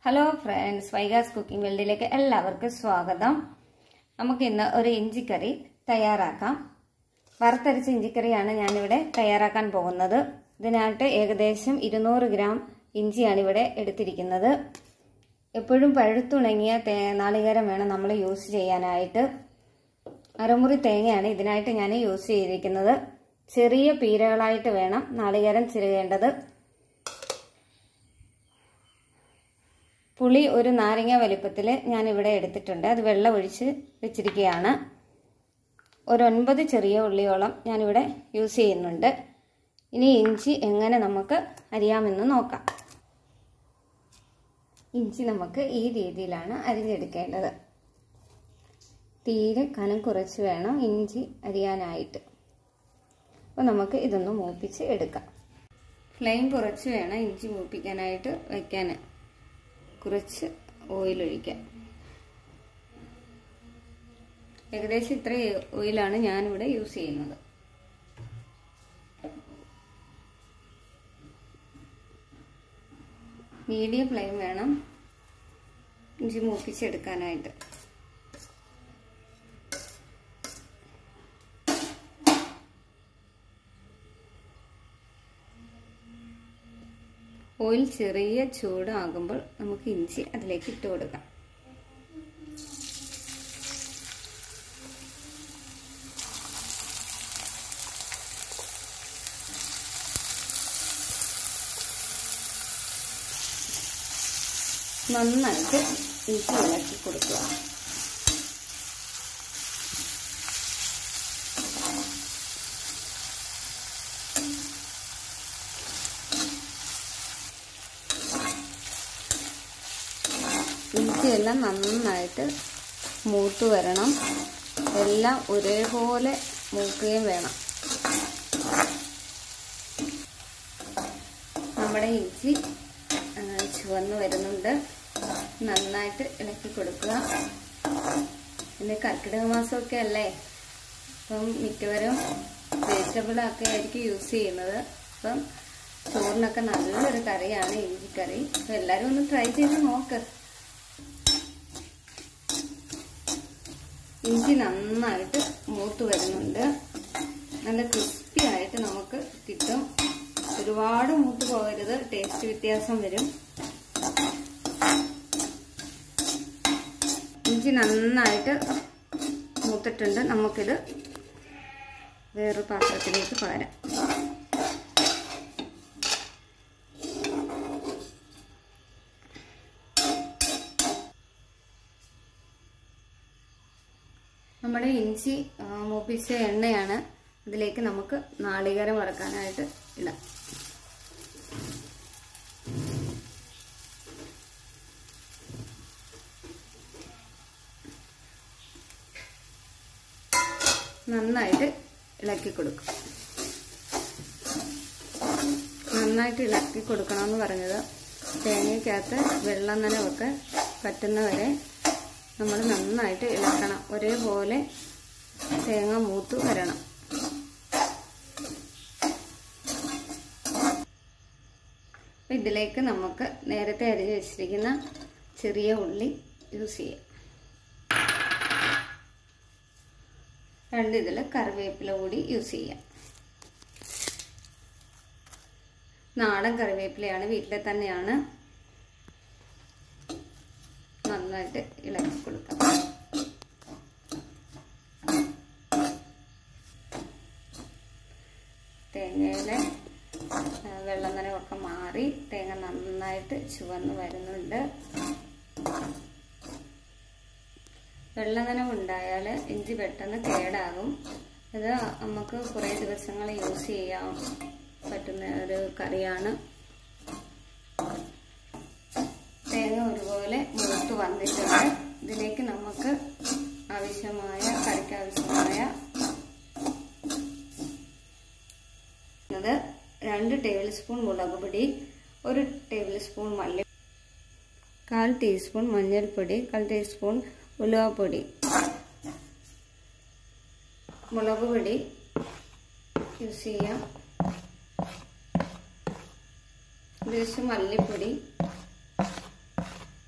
hello friends Vaiga's cooking വേൾഡിലേക്ക് എല്ലാവർക്കും സ്വാഗതം നമുക്ക് ഇന്ന് ഒരു ഇഞ്ചിക്കറി തയ്യാറാക്കാം വറുത്തരച്ച ഇഞ്ചിക്കറിയാണ് ഞാനിവിടെ തയ്യാറാക്കാൻ പോകുന്നത് ഇതിനായിട്ട് ഏകദേശം ഇരുന്നൂറ് ഗ്രാം ഇഞ്ചിയാണ് ഇവിടെ എടുത്തിരിക്കുന്നത് എപ്പോഴും പഴുത്തുണങ്ങിയ തേ നാളികേരം വേണം നമ്മൾ യൂസ് ചെയ്യാനായിട്ട് അരമുറി തേങ്ങയാണ് ഇതിനായിട്ട് ഞാൻ യൂസ് ചെയ്തിരിക്കുന്നത് ചെറിയ പീരകളായിട്ട് വേണം നാളികേരം ചിരകേണ്ടത് പുളി ഒരു നാരങ്ങ വലിപ്പത്തിൽ ഞാൻ ഇവിടെ എടുത്തിട്ടുണ്ട് അത് വെള്ളം ഒഴിച്ച് വെച്ചിരിക്കുകയാണ് ഒരു ഒൻപത് ചെറിയ ഉള്ളിയോളം ഞാനിവിടെ യൂസ് ചെയ്യുന്നുണ്ട് ഇനി ഇഞ്ചി എങ്ങനെ നമുക്ക് അരിയാമെന്ന് നോക്കാം ഇഞ്ചി നമുക്ക് ഈ രീതിയിലാണ് അരിഞ്ഞെടുക്കേണ്ടത് തീരെ കനം കുറച്ച് വേണം ഇഞ്ചി അരിയാനായിട്ട് അപ്പോൾ നമുക്ക് ഇതൊന്ന് മൂപ്പിച്ച് എടുക്കാം ഫ്ലെയിം കുറച്ച് വേണം ഇഞ്ചി മൂപ്പിക്കാനായിട്ട് വയ്ക്കാൻ കുറച്ച് ഓയിൽ ഒഴിക്കാം ഏകദേശം ഇത്ര ഓയിലാണ് ഞാനിവിടെ യൂസ് ചെയ്യുന്നത് മീഡിയം ഫ്ലെയിം വേണം ഇഞ്ചി മൂപ്പിച്ചെടുക്കാനായിട്ട് ഓയിൽ ചെറിയ ചൂടാകുമ്പോൾ നമുക്ക് ഇഞ്ചി അതിലേക്ക് ഇട്ട് കൊടുക്കാം നന്നായിട്ട് ഇഞ്ചി ഇളക്കി കൊടുക്കുക ഇഞ്ചിയെല്ലാം നന്നായിട്ട് മൂത്ത് വരണം എല്ലാം ഒരേപോലെ മൂക്കുകയും വേണം നമ്മുടെ ഇഞ്ചി ചുവന്ന് വരുന്നുണ്ട് നന്നായിട്ട് ഇളക്കി കൊടുക്കുക പിന്നെ കർക്കിടക മാസമൊക്കെ അല്ലേ അപ്പം മിക്കവരും വെജിറ്റബിളൊക്കെ ആയിരിക്കും യൂസ് ചെയ്യുന്നത് അപ്പം ചോറിനൊക്കെ നല്ലൊരു കറിയാണ് ഇഞ്ചിക്കറി അപ്പം എല്ലാവരും ഒന്ന് ട്രൈ ചെയ്ത് നോക്ക് ഇഞ്ചി നന്നായിട്ട് മൂത്ത് വരുന്നുണ്ട് നല്ല ക്രിസ്പി ആയിട്ട് നമുക്ക് കിട്ടും ഒരുപാട് മൂത്ത് പോകരുത് ടേസ്റ്റ് വ്യത്യാസം വരും ഇഞ്ചി നന്നായിട്ട് മൂത്തിട്ടുണ്ട് നമുക്കിത് വേറൊരു പാത്രത്തിലേക്ക് പകരാം നമ്മുടെ ഇഞ്ചി മൂപ്പിച്ച എണ്ണയാണ് ഇതിലേക്ക് നമുക്ക് നാളികേരം വറക്കാനായിട്ട് ഇടാം നന്നായിട്ട് ഇളക്കി കൊടുക്കും നന്നായിട്ട് ഇളക്കി കൊടുക്കണമെന്ന് പറഞ്ഞത് തേങ്ങയ്ക്കകത്ത് വെള്ളം നനവൊക്കെ പറ്റുന്നവരെ നമ്മൾ നന്നായിട്ട് ഇളക്കണം ഒരേപോലെ തേങ്ങ മൂത്ത് വരണം ഇതിലേക്ക് നമുക്ക് നേരത്തെ അരിഞ്ഞ് വെച്ചിരിക്കുന്ന ചെറിയ ഉള്ളി യൂസ് ചെയ്യാം രണ്ട് ഇതിൽ കറിവേപ്പില കൂടി യൂസ് ചെയ്യാം നാടൻ കറിവേപ്പിലയാണ് വീട്ടിലെ തന്നെയാണ് നന്നായിട്ട് ഇളക്കി കൊടുക്കാം തേങ്ങയിലെ വെള്ളം നനവൊക്കെ മാറി തേങ്ങ നന്നായിട്ട് ചുവന്ന് വരുന്നുണ്ട് വെള്ളം നനവുണ്ടായാൽ ഇഞ്ചി പെട്ടെന്ന് കേടാകും ഇത് നമുക്ക് കുറേ ദിവസങ്ങൾ യൂസ് ചെയ്യാൻ പറ്റുന്ന ഒരു കറിയാണ് തേങ്ങ ഒരുപോലെ മൂത്ത് വന്നിട്ടുണ്ട് ഇതിലേക്ക് നമുക്ക് ആവശ്യമായ കറിക്ക് ആവശ്യമായ രണ്ട് ടേബിൾ സ്പൂൺ മുളക് പൊടി ഒരു ടേബിൾ സ്പൂൺ മല്ലി കാൽ ടീസ്പൂൺ മഞ്ഞൾപ്പൊടി കാൽ ടീസ്പൂൺ ഉലുവപ്പൊടി മുളക് പൊടി യൂസ് ചെയ്യാം ലേശം മല്ലിപ്പൊടി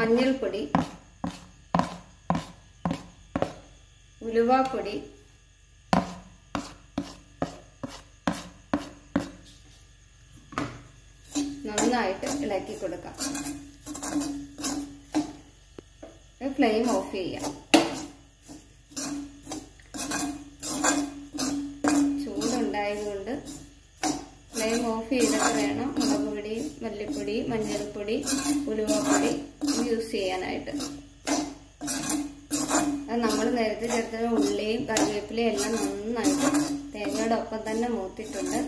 മഞ്ഞൾപ്പൊടി ഉലുവാപ്പൊടി നന്നായിട്ട് ഇളക്കി കൊടുക്കാം ഫ്ലെയിം ഓഫ് ചെയ്യാം ചൂടുണ്ടായതുകൊണ്ട് ഫ്ലെയിം ഓഫ് ചെയ്തിട്ട് വേണം മുളക് പൊടി മല്ലിപ്പൊടി മഞ്ഞൾപ്പൊടി ഉലുവപ്പൊടി യൂസ് ചെയ്യാനായിട്ട് അത് നമ്മൾ നേരത്തെ ചേർത്ത ഉള്ളിയും കറിവേപ്പിലയും എല്ലാം നന്നായിട്ട് തേങ്ങയുടെ ഒപ്പം തന്നെ മൂത്തിട്ടുണ്ട്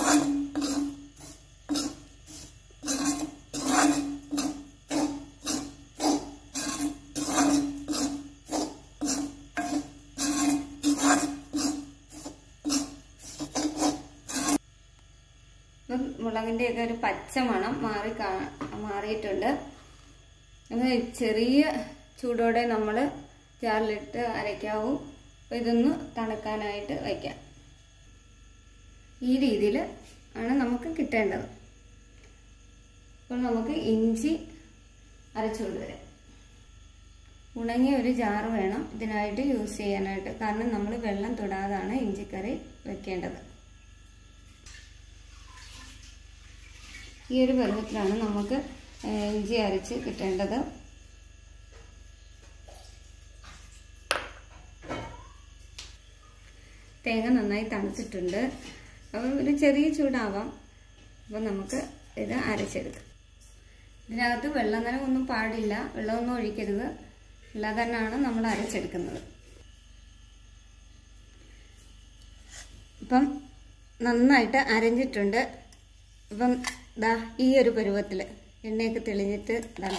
ഇപ്പം മുളകിൻ്റെയൊക്കെ ഒരു പച്ച മണം മാറി കാ മാറിയിട്ടുണ്ട് അത് ചെറിയ ചൂടോടെ നമ്മൾ ജാറിലിട്ട് അരയ്ക്കാവൂ അപ്പം ഇതൊന്ന് തണുക്കാനായിട്ട് വയ്ക്കാം ഈ രീതിയിൽ ആണ് നമുക്ക് കിട്ടേണ്ടത് അപ്പോൾ നമുക്ക് ഇഞ്ചി അരച്ചുകൊണ്ട് വരാം ഉണങ്ങിയ ഒരു ജാറ് വേണം ഇതിനായിട്ട് യൂസ് ചെയ്യാനായിട്ട് കാരണം നമ്മൾ വെള്ളം തൊടാതാണ് ഇഞ്ചിക്കറി വെക്കേണ്ടത് ഈ ഒരു പരുവത്തിലാണ് നമുക്ക് ഇഞ്ചി അരച്ച് കിട്ടേണ്ടത് തേങ്ങ നന്നായി തണുത്തിട്ടുണ്ട് അപ്പോൾ ഒരു ചെറിയ ചൂടാവാം അപ്പോൾ നമുക്ക് ഇത് അരച്ചെടുക്കാം ഇതിനകത്ത് വെള്ളം നനവൊന്നും പാടില്ല വെള്ളമൊന്നും ഒഴിക്കരുത് അല്ലാതെ തന്നെയാണ് നമ്മൾ അരച്ചെടുക്കുന്നത് ഇപ്പം നന്നായിട്ട് അരഞ്ഞിട്ടുണ്ട് ഇപ്പം ദാ ഈ ഒരു പരുവത്തിൽ എണ്ണയൊക്കെ തെളിഞ്ഞിട്ട് ദാ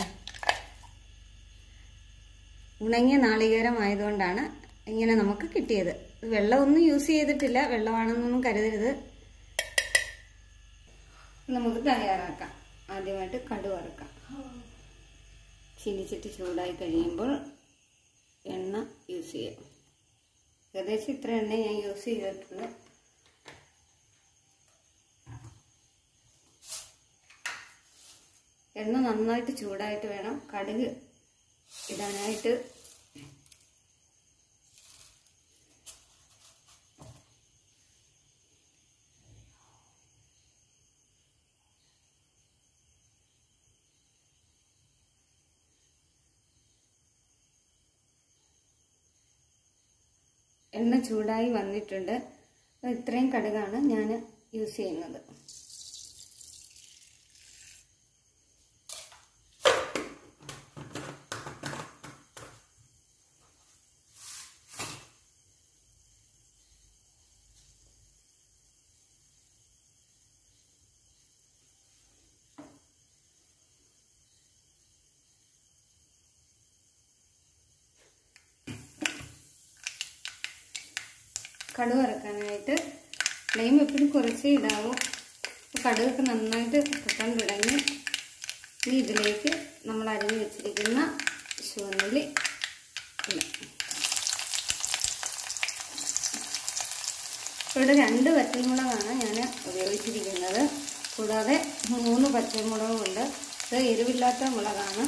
ഉണങ്ങിയ നാളികേരമായതുകൊണ്ടാണ് ഇങ്ങനെ നമുക്ക് കിട്ടിയത് വെള്ളമൊന്നും യൂസ് ചെയ്തിട്ടില്ല വെള്ളമാണെന്നൊന്നും കരുതരുത് നമുക്ക് തയ്യാറാക്കാം ആദ്യമായിട്ട് കടു വറുക്കാം ചീനിച്ചിട്ട് ചൂടായി കഴിയുമ്പോൾ എണ്ണ യൂസ് ചെയ്യാം ഏകദേശം ഇത്ര എണ്ണ ഞാൻ യൂസ് ചെയ്തിട്ടുള്ളൂ എണ്ണ നന്നായിട്ട് ചൂടായിട്ട് വേണം കടുക് ഇടാനായിട്ട് എണ്ണ ചൂടായി വന്നിട്ടുണ്ട് അപ്പോൾ ഇത്രയും കടുകാണ് ഞാൻ യൂസ് ചെയ്യുന്നത് കടുക് ഇറക്കാനായിട്ട് ഫ്ലെയിം എപ്പോഴും കുറച്ചേ ഇടാവൂ അപ്പോൾ കടുകൊക്കെ നന്നായിട്ട് പൊട്ടാൻ തുടങ്ങി ഇനി ഇതിലേക്ക് നമ്മൾ അരിഞ്ഞു വെച്ചിരിക്കുന്ന ചുവന്നുള്ളി ഇല്ല ഇവിടെ രണ്ട് പച്ചമുളകാണ് ഞാൻ ഉപയോഗിച്ചിരിക്കുന്നത് കൂടാതെ മൂന്ന് പച്ചമുളകുണ്ട് ഇത് എരിവില്ലാത്ത മുളകാണ്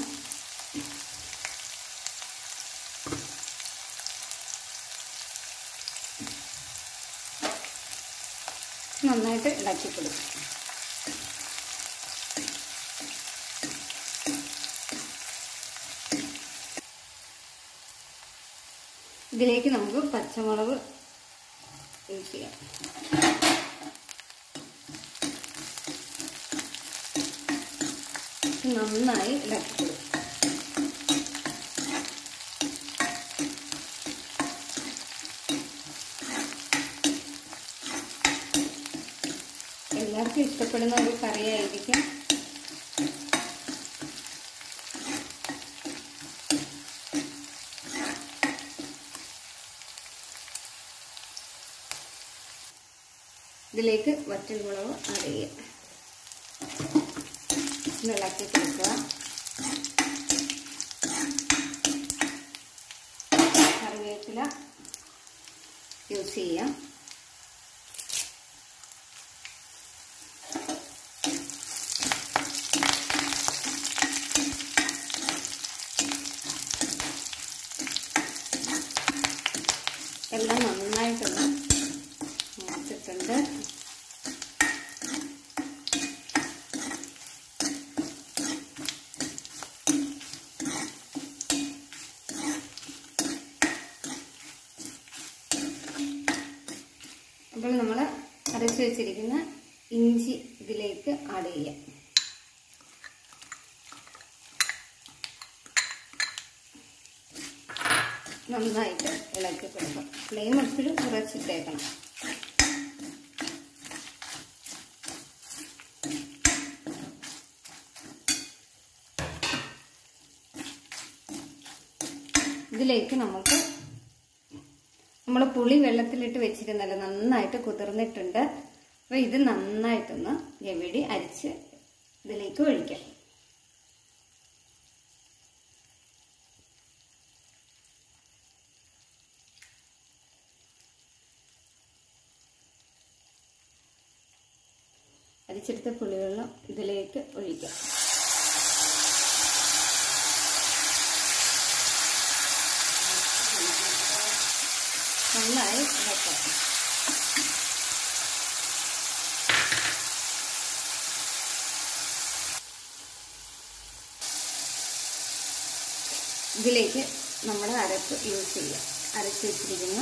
നന്നായിട്ട് ഇളക്കി കൊടുക്കും ഇതിലേക്ക് നമുക്ക് പച്ചമുളക് യൂസ് ചെയ്യാം നന്നായി ഇളക്കി കൊടുക്കും എല്ലാവർക്കും ഇഷ്ടപ്പെടുന്ന ഒരു കറിയായിരിക്കും ഇതിലേക്ക് വറ്റൽമുളക് ആഡ് ചെയ്യാം ഇളക്കി കൊടുക്കുക കറിവേപ്പില യൂസ് ചെയ്യാം എല്ലാം നന്നായിട്ടൊന്ന് മൂത്തിട്ടുണ്ട് അപ്പോൾ നമ്മൾ അരച്ച് വെച്ചിരിക്കുന്ന ഇഞ്ചി ഇതിലേക്ക് ആഡ് ചെയ്യാം നന്നായിട്ട് ഇളക്കി കൊടുക്കാം ഫ്ലെയിം എപ്പോഴും കുറച്ചിട്ടേക്കണം ഇതിലേക്ക് നമുക്ക് നമ്മൾ പുളി വെള്ളത്തിലിട്ട് വെച്ചിരുന്നല്ലോ നന്നായിട്ട് കുതിർന്നിട്ടുണ്ട് അപ്പോൾ ഇത് നന്നായിട്ടൊന്ന് ഞെവിടി അരിച്ച് ഇതിലേക്ക് ഒഴിക്കാം അരിച്ചെടുത്ത പുളിവെള്ളം ഇതിലേക്ക് ഒഴിക്കാം നന്നായി ഇളക്കാം ഇതിലേക്ക് നമ്മുടെ അരപ്പ് യൂസ് ചെയ്യാം അരച്ച് വെച്ചിരിക്കുന്ന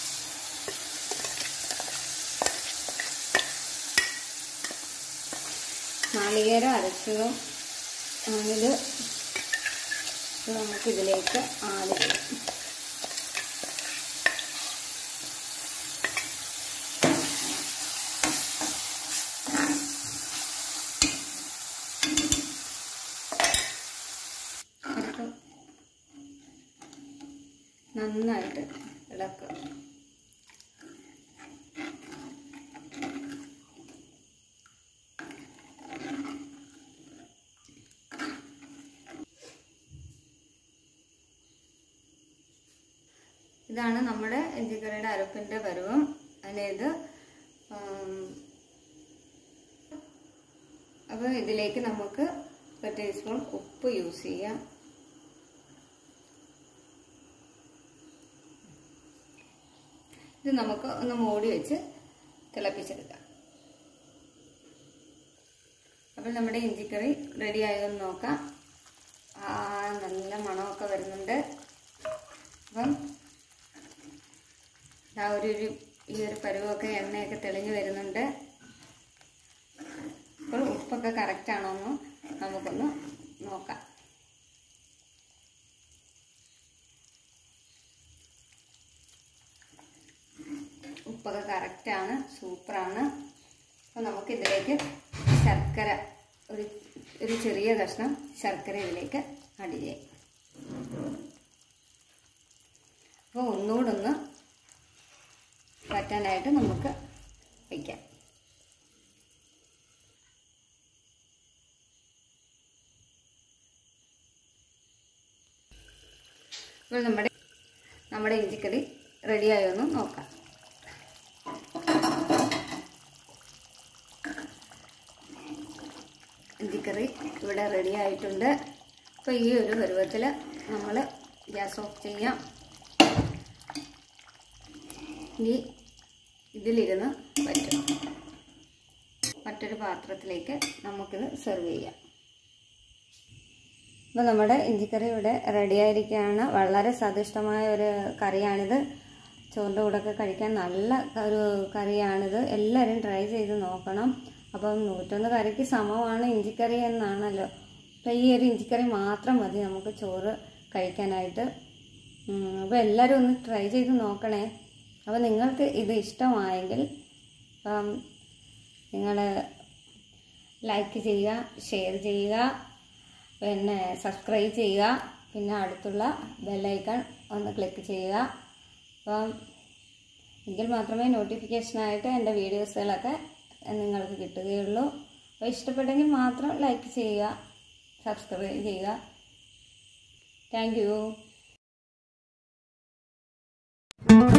നാളികേരം അരച്ചതും ആണിത് നമുക്കിതിലേക്ക് ആഡ് ചെയ്യാം അപ്പം നന്നായിട്ട് ഇളക്കുക ഇതാണ് നമ്മുടെ ഇഞ്ചിക്കറിയുടെ അരപ്പിൻ്റെ പരുവം അതായത് അപ്പോൾ ഇതിലേക്ക് നമുക്ക് ഒരു ടീസ്പൂൺ ഉപ്പ് യൂസ് ചെയ്യാം ഇത് നമുക്ക് ഒന്ന് മൂടി വെച്ച് തിളപ്പിച്ചെടുക്കാം അപ്പോൾ നമ്മുടെ ഇഞ്ചിക്കറി റെഡി ആയതെന്ന് നോക്കാം ആ നല്ല മണമൊക്കെ വരുന്നുണ്ട് അപ്പം ആ ഒരു ഒരു ഈ ഒരു പരുവമൊക്കെ എണ്ണയൊക്കെ തെളിഞ്ഞു വരുന്നുണ്ട് അപ്പോൾ ഉപ്പൊക്കെ കറക്റ്റ് ആണോ എന്ന് നമുക്കൊന്ന് നോക്കാം ഉപ്പൊക്കെ കറക്റ്റാണ് സൂപ്പറാണ് അപ്പോൾ നമുക്ക് ഇതിലേക്ക് ശർക്കര ഒരു ഒരു ചെറിയ കഷ്ണം ശർക്കര ഇതിലേക്ക് ആഡ് ചെയ്യാം അപ്പോൾ ഒന്നുകൂടെ ഒന്ന് പറ്റാനായിട്ട് നമുക്ക് വയ്ക്കാം അപ്പോൾ നമ്മുടെ നമ്മുടെ ഇഞ്ചിക്കറി റെഡിയായോ എന്ന് നോക്കാം ഇഞ്ചിക്കറി ഇവിടെ റെഡി ആയിട്ടുണ്ട് അപ്പോൾ ഈ ഒരു പരുവത്തിൽ നമ്മൾ ഗ്യാസ് ഓഫ് ചെയ്യാം ഇനി ഇതിലിരുന്ന് പറ്റും മറ്റൊരു പാത്രത്തിലേക്ക് നമുക്കിത് സെർവ് ചെയ്യാം അപ്പോൾ നമ്മുടെ ഇഞ്ചിക്കറി ഇവിടെ റെഡി ആയിരിക്കുകയാണ് വളരെ സ്വാദിഷ്ടമായ ഒരു കറിയാണിത് ചോറിൻ്റെ കൂടെയൊക്കെ കഴിക്കാൻ നല്ല ഒരു കറിയാണിത് എല്ലാവരും ട്രൈ ചെയ്ത് നോക്കണം അപ്പം നൂറ്റൊന്ന് കറിക്ക് സമമാണ് ഇഞ്ചിക്കറി എന്നാണല്ലോ അപ്പം ഈ ഒരു ഇഞ്ചിക്കറി മാത്രം മതി നമുക്ക് ചോറ് കഴിക്കാനായിട്ട് അപ്പോൾ എല്ലാവരും ഒന്ന് ട്രൈ ചെയ്ത് നോക്കണേ അപ്പോൾ നിങ്ങൾക്ക് ഇത് ഇഷ്ടമായെങ്കിൽ അപ്പം നിങ്ങൾ ലൈക്ക് ചെയ്യുക ഷെയർ ചെയ്യുക പിന്നെ സബ്സ്ക്രൈബ് ചെയ്യുക പിന്നെ അടുത്തുള്ള ബെല്ലൈക്കൺ ഒന്ന് ക്ലിക്ക് ചെയ്യുക അപ്പം എങ്കിൽ മാത്രമേ നോട്ടിഫിക്കേഷനായിട്ട് എൻ്റെ വീഡിയോസുകളൊക്കെ നിങ്ങൾക്ക് കിട്ടുകയുള്ളൂ അപ്പോൾ ഇഷ്ടപ്പെട്ടെങ്കിൽ മാത്രം ലൈക്ക് ചെയ്യുക സബ്സ്ക്രൈബ് ചെയ്യുക താങ്ക് യു